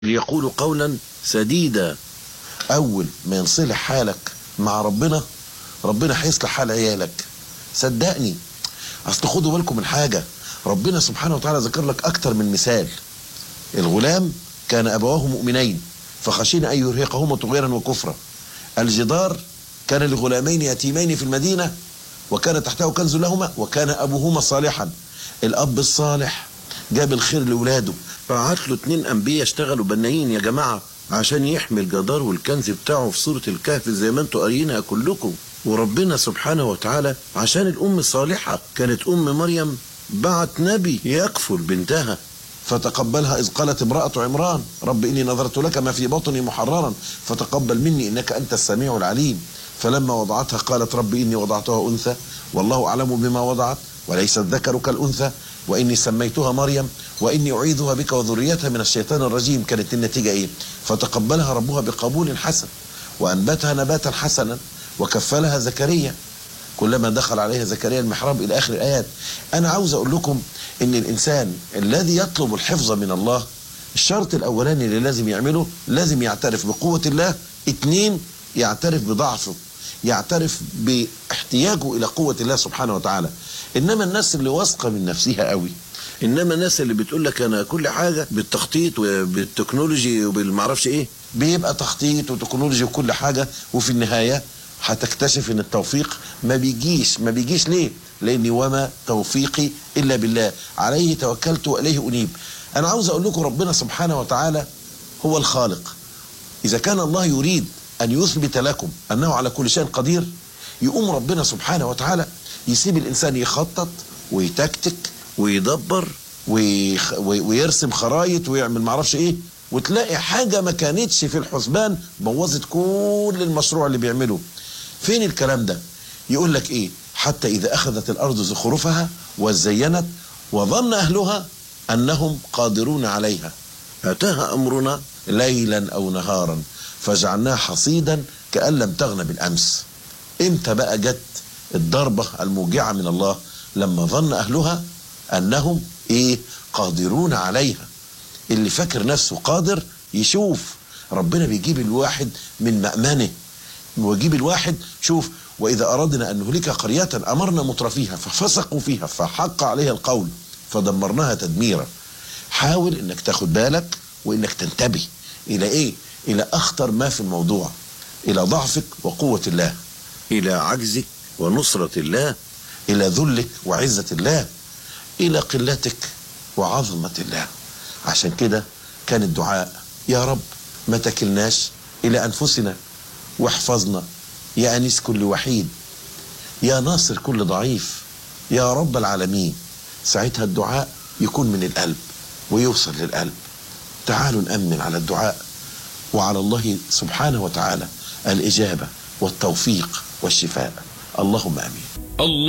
ليقولوا قولا سديدا اول ما ينصلح حالك مع ربنا ربنا هيصلح حال عيالك صدقني اصل خدوا بالكم من حاجه ربنا سبحانه وتعالى ذكر لك اكتر من مثال الغلام كان ابواه مؤمنين فخشينا ان يرهقهما طغيانا وكفرا الجدار كان لغلامين يتيمين في المدينه وكان تحته كنز لهما وكان ابوهما صالحا الاب الصالح جاب الخير لاولاده بعت له اتنين انبياء اشتغلوا بنايين يا جماعه عشان يحمي الجدار والكنز بتاعه في سوره الكهف زي ما انتوا قاريينها كلكم وربنا سبحانه وتعالى عشان الام الصالحه كانت ام مريم بعت نبي يكفل بنتها فتقبلها إذ قالت امرأة عمران رب إني نظرت لك ما في بطني محررا فتقبل مني إنك أنت السميع العليم فلما وضعتها قالت رب إني وضعتها أنثى والله أعلم بما وضعت وليس الذكر كالأنثى وإني سميتها مريم وإني أعيذها بك وذريتها من الشيطان الرجيم كانت النتيجة إيه فتقبلها ربها بقبول حسن وأنبتها نباتا حسنا وكفلها زكريا كلما دخل عليها زكريا المحراب الى اخر الايات انا عاوز اقول لكم ان الانسان الذي يطلب الحفظ من الله الشرط الاولاني اللي لازم يعمله لازم يعترف بقوه الله اتنين يعترف بضعفه يعترف باحتياجه الى قوه الله سبحانه وتعالى انما الناس اللي واثقه من نفسها قوي انما الناس اللي بتقول لك انا كل حاجه بالتخطيط وبالتكنولوجي وبالمعرفش ايه بيبقى تخطيط وتكنولوجي وكل حاجه وفي النهايه هتكتشف ان التوفيق ما بيجيش ما بيجيش ليه لاني وما توفيقي الا بالله عليه توكلت واليه انيب انا عاوز اقول لكم ربنا سبحانه وتعالى هو الخالق اذا كان الله يريد ان يثبت لكم انه على كل شيء قدير يقوم ربنا سبحانه وتعالى يسيب الانسان يخطط ويتكتك ويدبر ويخ... ويرسم خرايط ويعمل معرفش ايه وتلاقي حاجه ما كانتش في الحسبان بوظت كل المشروع اللي بيعمله فين الكلام ده يقول لك ايه حتى اذا اخذت الارض زخرفها وزينت وظن اهلها انهم قادرون عليها اتاها امرنا ليلا او نهارا فجعلناها حصيدا كان لم تغن بالامس امتى بقى جت الضربه الموجعه من الله لما ظن اهلها انهم ايه قادرون عليها اللي فاكر نفسه قادر يشوف ربنا بيجيب الواحد من مأمنه ويجيب الواحد شوف وإذا أردنا أن نهلك قرية أمرنا مترفيها ففسقوا فيها فحق عليها القول فدمرناها تدميرا حاول انك تاخد بالك وانك تنتبه الى ايه الى اخطر ما في الموضوع الى ضعفك وقوة الله الى عجزك ونصرة الله الى ذلك وعزة الله الى قلتك وعظمة الله عشان كده كان الدعاء يا رب ما تكلناش الى انفسنا واحفظنا يا انيس كل وحيد يا ناصر كل ضعيف يا رب العالمين ساعتها الدعاء يكون من القلب ويوصل للقلب تعالوا نأمن على الدعاء وعلى الله سبحانه وتعالى الإجابة والتوفيق والشفاء اللهم آمين الله